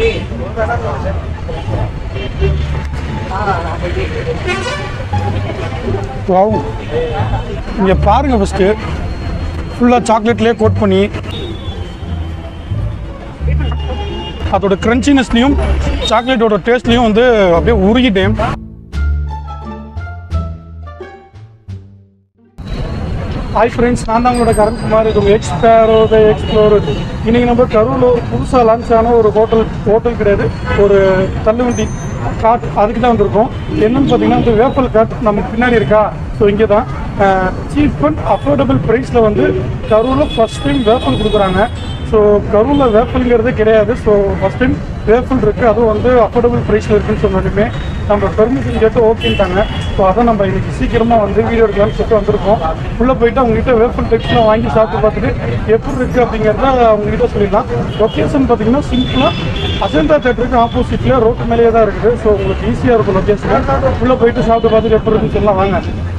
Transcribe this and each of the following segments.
Wow இங்கே பாருங்கள் first ஃபுல்லாக சாக்லேட்லேயே கோட் பண்ணி அதோட க்ரன்ச்சினஸ்லையும் சாக்லேட்டோட டேஸ்ட்லையும் வந்து அப்படியே உருகிட்டேன் ஹாய் ஃப்ரெண்ட்ஸ் நான் தான் உங்களோட கரண் குமார் இது உங்கள் எக்ஸ்பேரோ எக்ஸ்ப்ளோர் இன்னைக்கு நம்ம கரூரில் ஒரு புதுசாக லான்ச் ஆன ஒரு ஹோட்டல் ஹோட்டல் கிடையாது ஒரு தள்ளுவண்டி காட் அதுக்கு தான் வந்திருக்கோம் என்னன்னு பார்த்தீங்கன்னா வந்து வேப்பல் காட் நமக்கு பின்னாடி இருக்கா ஸோ இங்கே தான் சீப் அண்ட் அஃபோர்டபுள் ப்ரைஸில் வந்து கரூரில் ஃபஸ்ட் டைம் வேப்பல் கொடுக்குறாங்க ஸோ கரூரில் வேப்பல்ங்கிறதே கிடையாது ஸோ ஃபஸ்ட் டைம் வேப்பல் இருக்குது அதுவும் வந்து அஃபோர்டபுள் ப்ரைஸில் இருக்குன்னு சொன்னோடனே நம்ம பெர்மிஷன் கேட்டு ஓகேன்ட்டாங்க ஸோ அதை நம்ம இன்னைக்கு சீக்கிரமாக வந்து வீடியோ எடுக்கலாம்னு சொல்லிட்டு வந்திருக்கோம் உள்ளே போயிட்டு அவங்ககிட்ட வேப்பல் டெக்ஸ்ட்லாம் வாங்கி சாப்பிட்டு பார்த்துட்டு எப்படி இருக்குது அப்படிங்கிறத அவங்ககிட்ட சொல்லிடலாம் லொக்கேஷன் பார்த்தீங்கன்னா சிம்பிளாக அசந்தா தேட்டருக்கு ஆப்போசிட்டில் ரோட்டு மேலேயே தான் இருக்குது ஸோ உங்களுக்கு ஈஸியாக இருக்கும் லொக்கேஷன் உள்ளே போயிட்டு சாப்பிட்டு பார்த்துட்டு எப்படி இருக்குன்னு சொல்லலாம் வாங்க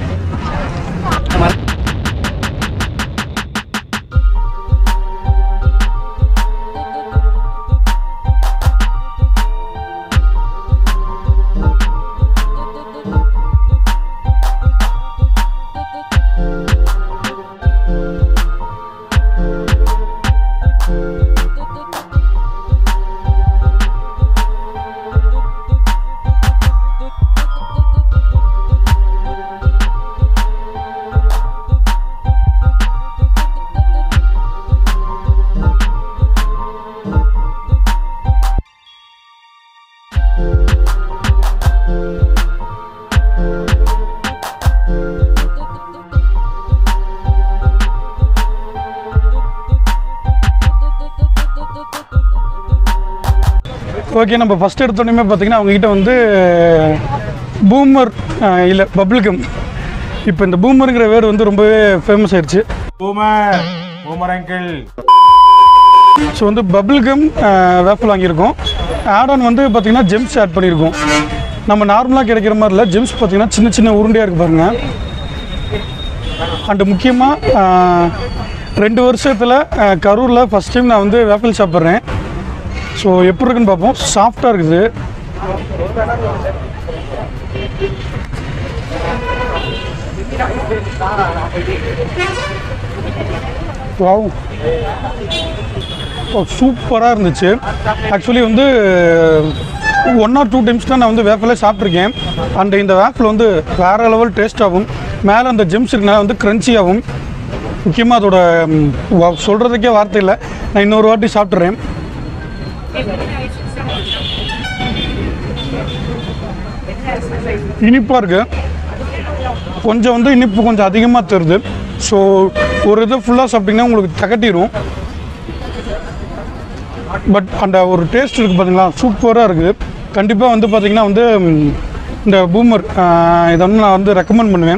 ஓகே நம்ம ஃபஸ்ட் எடுத்தோடனே பார்த்தீங்கன்னா அவங்ககிட்ட வந்து பூமர் இல்லை பப்ளிகம் இப்போ இந்த பூமருங்கிற வேர்டு வந்து ரொம்பவே ஃபேமஸ் ஆயிடுச்சு பூமர் பூமர் அங்கிள் ஸோ வந்து பபிள்கம் வேப்பிள் வாங்கியிருக்கோம் ஆட் ஆன் வந்து பார்த்தீங்கன்னா ஜெம்ஸ் ஆட் பண்ணியிருக்கோம் நம்ம நார்மலாக கிடைக்கிற மாதிரி இல்லை ஜெம்ஸ் பார்த்தீங்கன்னா சின்ன சின்ன உருண்டையாக இருக்கு பாருங்க அண்டு முக்கியமாக ரெண்டு வருஷத்தில் கரூரில் ஃபஸ்ட் டைம் நான் வந்து வேப்பிள் சாப்பிட்றேன் ஸோ எப்படி இருக்குன்னு பார்ப்போம் சாஃப்டாக இருக்குது வாவ் சூப்பராக இருந்துச்சு ஆக்சுவலி வந்து ஒன் ஆர் டூ டைம்ஸ் தான் நான் வந்து வேப்பிலே சாப்பிட்ருக்கேன் அண்ட் இந்த வேப்பில் வந்து வேறு லெவல் டேஸ்ட்டாகவும் மேலே அந்த ஜெம்ஸ் இருக்கனால வந்து க்ரன்ச்சியாகவும் முக்கியமாக அதோட ம், வா- சொல்கிறதுக்கே வார்த்தை இல்லை நான் இன்னொரு வாட்டி சாப்பிட்றேன் இனிப்பாக இருக்கு கொஞ்சம் வந்து இனிப்பு கொஞ்சம் அதிகமாக தருது ஸோ ஒரு இது ஃபுல்லாக சாப்பிட்டிங்கன்னா உங்களுக்கு தகட்டிடும் பட் அந்த ஒரு டேஸ்ட் இருக்குது பார்த்தீங்களா சூப்பராக இருக்குது கண்டிப்பாக வந்து பார்த்தீங்கன்னா வந்து ம், இந்த பூமர் இதை வந்து நான் வந்து ரெக்கமெண்ட் பண்ணுவேன்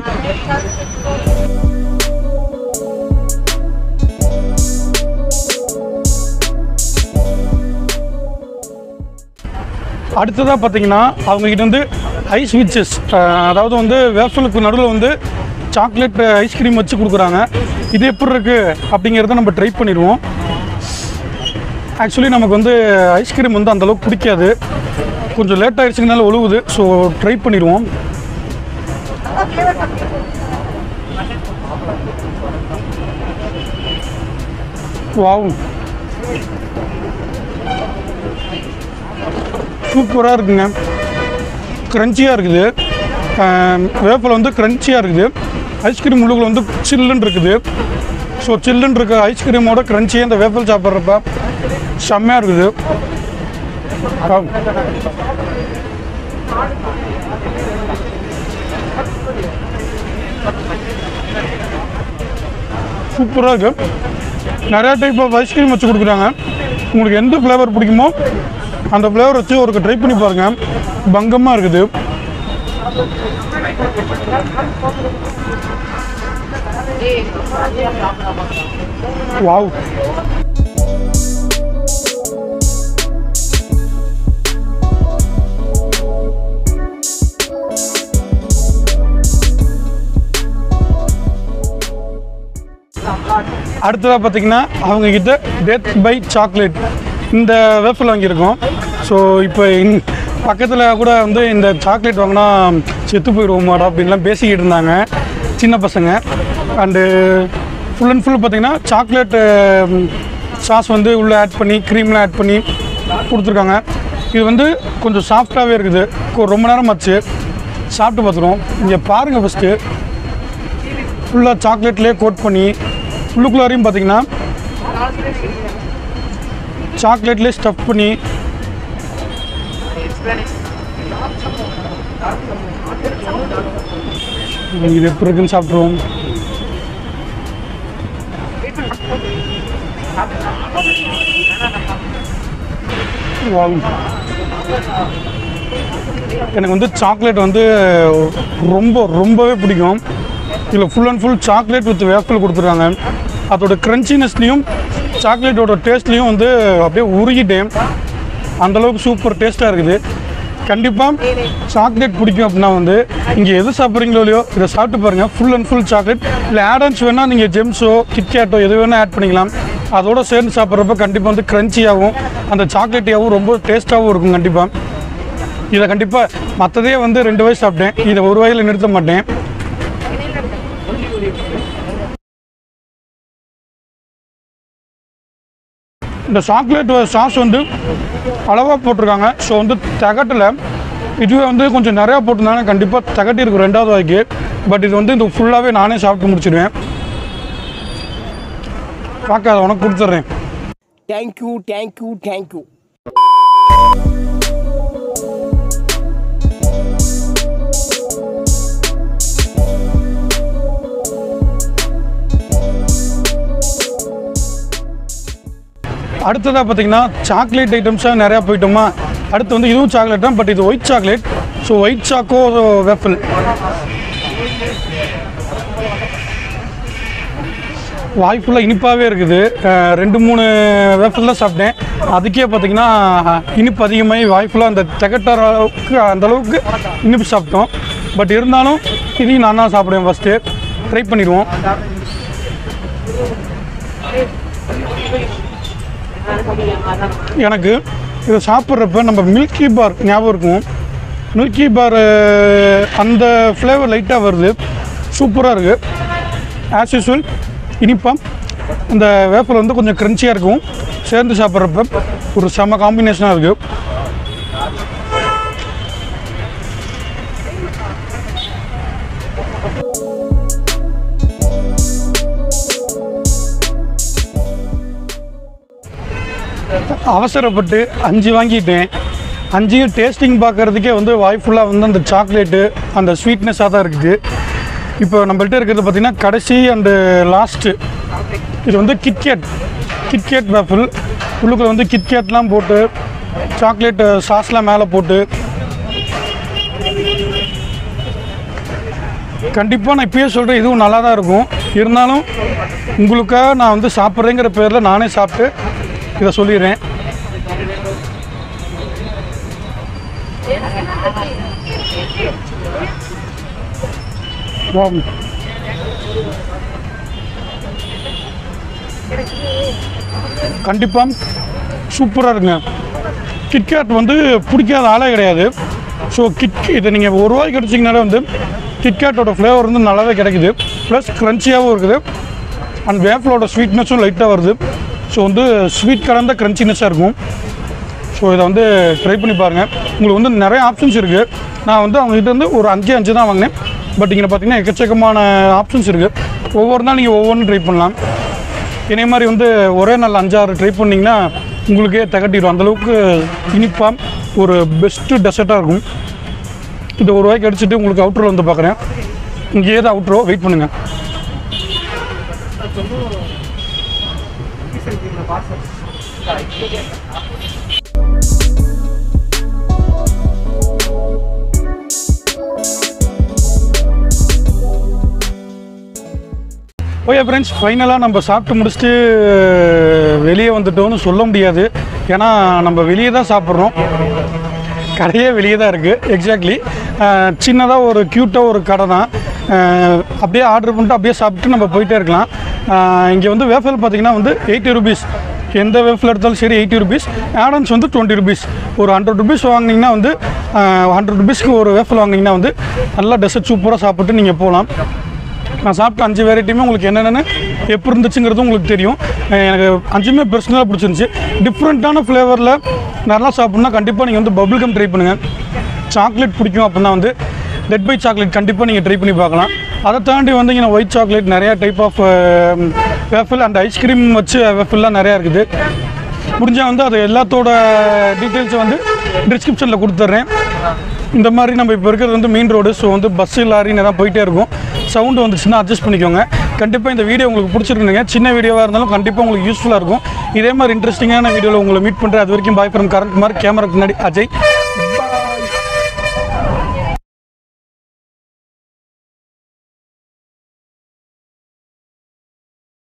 அடுத்ததாக பார்த்தீங்கன்னா அவங்ககிட்ட வந்து ஐஸ் விச்சஸ் அதாவது வந்து வேஃபலுக்கு நடுவில் வந்து சாக்லேட் ஐஸ்கிரீம் வச்சு கொடுக்குறாங்க இது எப்படி இருக்குது அப்படிங்கிறத நம்ம ட்ரை பண்ணிடுவோம் ஆக்சுவலி நமக்கு வந்து ஐஸ்கிரீம் வந்து அந்தளவுக்கு பிடிக்காது கொஞ்சம் லேட் ஆகிடுச்சுங்கனால ஒழுகுது ஸோ ட்ரை பண்ணிடுவோம் வாவ் சூப்பராக இருக்குங்க க்ரன்ச்சியாக இருக்குது வேப்பில் வந்து க்ரன்ச்சியாக இருக்குது ஐஸ்கிரீம் உள்ளுக்குள்ள வந்து சில்லுன்னு இருக்குது ஸோ சில்லுன்னு இருக்க ஐஸ்கிரீமோட க்ரன்ச்சியாக இந்த வேப்பில் சாப்பிட்றப்ப செம்மையாக இருக்குது ஆ. சூப்பராக இருக்குது நிறையா டைப் ஆஃப் ஐஸ்கிரீம் வச்சு கொடுக்குறாங்க உங்களுக்கு எந்த ஃப்ளேவர் பிடிக்குமோ அந்த ஃப்ளேவர் வச்சு ஒரு ட்ரை பண்ணி பாருங்கள் பங்கமாக இருக்குது வாவ் அடுத்ததாக பார்த்தீங்கன்னா அவங்க கிட்ட டெத் பை சாக்லேட் இந்த வேஃபில் வாங்கியிருக்கோம் ஸோ இப்போ இன் பக்கத்தில் கூட வந்து இந்த சாக்லேட் வாங்கினா செத்து போயிடுவோமாடா அப்படின்லாம் பேசிக்கிட்டு இருந்தாங்க சின்ன பசங்க அண்டு ஃபுல் அண்ட் ஃபுல் பார்த்தீங்கன்னா சாக்லேட் சாஸ் வந்து உள்ளே ஆட் பண்ணி க்ரீம்லாம் ஆட் பண்ணி கொடுத்துருக்காங்க இது வந்து கொஞ்சம் சாஃப்டாகவே இருக்குது கொ- ரொம்ப நேரம் ஆச்சு சாப்பிட்டு பார்த்துருவோம் இங்கே பாருங்கள் ஃபஸ்ட்டு ஃபுல்லாக சாக்லேட்லேயே கோட் பண்ணி உள்ளுக்குள்ளாரையும் பார்த்தீங்கன்னா சாக்லேட்லேயே ஸ்டஃப் பண்ணி இது எப்படி இருக்குன்னு சாப்பிட்ருவோம் Wow. எனக்கு வந்து சாக்லேட் வந்து ரொம்ப ரொம்பவே பிடிக்கும் இதில் full and full chocolate with waffle கொடுத்துருக்காங்க அதோட க்ரன்ச்சினஸ்லேயும் சாக்லேட்டோட டேஸ்ட்லேயும் வந்து அப்படியே உருகிட்டேன் அந்தளவுக்கு சூப்பர் டேஸ்ட்டாக இருக்குது கண்டிப்பாக சாக்லேட் பிடிக்கும் அப்படின்னா வந்து இங்கே எது சாப்பிட்றீங்களோ இல்லையோ இதை சாப்பிட்டு பாருங்கள் ஃபுல் அண்ட் ஃபுல் சாக்லேட் இல்லை ஆடன்ஸ் வேணால் நீங்கள் ஜெம்ஸோ கிட்கேட்டோ எது வேணால் ஆட் பண்ணிக்கலாம் அதோட சேர்ந்து சாப்பிட்றப்ப கண்டிப்பாக வந்து க்ரன்ச்சியாகவும் அந்த சாக்லேட்டியாகவும் ரொம்ப டேஸ்ட்டாகவும் இருக்கும் கண்டிப்பாக இதை கண்டிப்பாக மற்றதே வந்து ரெண்டு வயசு சாப்பிட்டேன் இதை ஒரு வயலில் நிறுத்த மாட்டேன் இந்த சாக்லேட் சாஸ் வந்து அளவாக போட்டிருக்காங்க ஸோ வந்து தகட்டில் இதுவே வந்து கொஞ்சம் நிறையா போட்டிருந்தாங்க கண்டிப்பாக தகட்டி இருக்கும் ரெண்டாவது வாய்க்கு பட் இது வந்து இந்த ஃபுல்லாகவே நானே சாப்பிட்டு முடிச்சிடுவேன் பார்க்காத உனக்கு கொடுத்துட்றேன் தேங்க்யூ தேங்க்யூ தேங்க்யூ அடுத்ததாக பார்த்தீங்கன்னா சாக்லேட் ஐட்டம்ஸாக நிறையா போயிட்டோமா அடுத்து வந்து இதுவும் சாக்லேட் தான் பட் இது white chocolate so white choco waffle வாய் ஃபுல்லாக இனிப்பாகவே இருக்குது அஹ் ரெண்டு மூணு வேஃபில் தான் சாப்பிட்டேன் அதுக்கே பார்த்தீங்கன்னா இனிப்பு அதிகமாகி வாய் ஃபுல்லாக அந்த திகட்டுற அளவுக்கு அந்த அளவுக்கு இனிப்பு சாப்பிட்டோம் பட் இருந்தாலும் இதையும் நான் தான் சாப்பிடுவேன் ஃபஸ்ட்டு ட்ரை பண்ணிடுவோம் எனக்கு இதை சாப்பிட்றப்ப நம்ம மில்கி பார் ஞாபகம் இருக்கும் மில்கி பார் அந்த ஃப்ளேவர் லைட்டாக வருது சூப்பராக இருக்குது ஆஸ் யூஸ்வல் இனிப்பாக அந்த வேப்பர் வந்து கொஞ்சம் க்ரன்ச்சியாக இருக்கும் சேர்ந்து சாப்பிட்றப்ப ஒரு செம காம்பினேஷனாக இருக்குது அவசரப்பட்டு அஞ்சு வாங்கிட்டேன் அஞ்சையும் டேஸ்டிங் பார்க்கறதுக்கே வந்து வாய் ஃபுல்லாக வந்து அந்த சாக்லேட்டு அந்த ஸ்வீட்னஸாக தான் இருக்குது இப்போ நம்மள்ட்ட இருக்கிறது பார்த்திங்கன்னா கடைசி அண்டு லாஸ்ட்டு இது வந்து கிட்கேட் கிட்கேட் வேஃபிள் உள்ளுக்குள்ள வந்து கிட்கேட்லாம் போட்டு சாக்லேட் சாஸ்லாம் மேலே போட்டு கண்டிப்பாக நான் இப்பயே சொல்கிறேன் இதுவும் நல்லா தான் இருக்கும் இருந்தாலும் உங்களுக்காக நான் வந்து சாப்பிட்றேங்கிற பேரில் நானே சாப்பிட்டு இதை சொல்லிடுறேன் Wow. கண்டிப்பாக சூப்பராக இருக்குங்க கிட்கேட் வந்து பிடிக்காத ஆளே கிடையாது ஸோ கிட் இதை நீங்கள் ஒரு ரூபாய்க்கு அடிச்சிங்கனாலே வந்து கிட்கேட்டோட ஃப்ளேவர் வந்து நல்லாவே கிடைக்குது ப்ளஸ் க்ரன்ச்சியாகவும் இருக்குது அண்ட் வேஃபிளோட ஸ்வீட்னஸும் லைட்டாக வருது ஸோ வந்து ஸ்வீட் கலந்த க்ரன்ச்சினஸ்ஸாக இருக்கும் ஸோ இதை வந்து ட்ரை பண்ணி பாருங்கள் உங்களுக்கு வந்து நிறைய ஆப்ஷன்ஸ் இருக்குது நான் வந்து அவங்ககிட்ட வந்து ஒரு அஞ்சு அஞ்சு தான் வாங்கினேன் பட் இங்கே பார்த்தீங்கன்னா எக்கச்சக்கமான ஆப்ஷன்ஸ் இருக்குது ஒவ்வொரு நாள் நீங்கள் ஒவ்வொன்றும் ட்ரை பண்ணலாம் இதே மாதிரி வந்து ஒரே நாள் அஞ்சாறு ட்ரை பண்ணிங்கன்னா உங்களுக்கே திகட்டிடும் அந்தளவுக்கு இனிப்பாக ஒரு பெஸ்ட்டு டெசர்ட்டாக இருக்கும் இது ஒரு ரூபாய்க்கு அடிச்சுட்டு உங்களுக்கு அவுட்ரோ வந்து பார்க்குறேன் இங்கேயே தான் அவுட்ரோ வெயிட் பண்ணுங்கள் ஓகே ஃப்ரெண்ட்ஸ் ஃபைனலாக நம்ம சாப்பிட்டு முடிச்சுட்டு வெளியே வந்துட்டோம்னு சொல்ல முடியாது ஏன்னா நம்ம வெளியே தான் சாப்பிட்றோம் கடையே வெளியே தான் இருக்குது எக்ஸாக்ட்லி சின்னதாக ஒரு க்யூட்டாக ஒரு கடை தான் அஹ், அப்படியே ஆர்டர் பண்ணிட்டு அப்படியே சாப்பிட்டு நம்ம போயிட்டே இருக்கலாம் இங்கே வந்து வேஃபல் பார்த்தீங்கன்னா வந்து எயிட்டி ருபீஸ் எந்த வேஃபில் எடுத்தாலும் சரி எயிட்டி ருபீஸ் ஆடன்ஸ் வந்து டுவெண்ட்டி ருபீஸ் ஒரு ஹண்ட்ரட் ருபீஸ் வாங்கினீங்கன்னா வந்து ஹண்ட்ரட் ருபீஸ்க்கு ஒரு வேஃபில் வாங்கினீங்கன்னா வந்து நல்லா டெசர்ட் சூப்பராக சாப்பிட்டு நீங்கள் போகலாம் நான் சாப்பிட்ட அஞ்சு வெரைட்டியுமே உங்களுக்கு என்னென்னு எப்படி இருந்துச்சுங்கிறது உங்களுக்கு தெரியும் அஹ் எனக்கு அஞ்சுமே பர்சனலாக பிடிச்சிருந்துச்சி டிஃப்ரெண்ட்டான ஃப்ளேவரில் நல்லா சாப்பிட்ணுன்னா கண்டிப்பாக நீங்கள் வந்து பபிள் கம் ட்ரை பண்ணுங்கள் சாக்லேட் பிடிக்கும் அப்படின்னா வந்து டெட் பை சாக்லேட் கண்டிப்பாக நீங்கள் ட்ரை பண்ணி பார்க்கலாம் அதை தாண்டி வந்தீங்கன்னா ஒயிட் சாக்லேட் நிறையா type of waffle and ice cream வச்சு வேஃபில்லாம் நிறையா இருக்குது முடிஞ்சால் வந்து அது எல்லாத்தோட டீட்டெயில்ஸை வந்து டிஸ்கிரிப்ஷனில் கொடுத்துட்றேன் இந்த மாதிரி நம்ம இப்போ இருக்கிறது வந்து மெயின் ரோடு ஸோ வந்து பஸ்ஸு லாரி நேரம் போயிட்டே இருக்கும் சவுண்டு வந்துச்சுன்னா அட்ஜஸ்ட் பண்ணிக்கோங்க கண்டிப்பாக இந்த வீடியோ உங்களுக்கு பிடிச்சிருக்குங்க சின்ன வீடியோவாக இருந்தாலும் கண்டிப்பாக உங்களுக்கு யூஸ்ஃபுல்லாக இருக்கும் இதே மாதிரி இன்ட்ரெஸ்டிங்கான வீடியோவில் உங்களை மீட் பண்ணுறேன் அது வரைக்கும் பாய் ஃப்ரம் கரண்ட் குமார் கேமராக்கு முன்னாடி அஜய்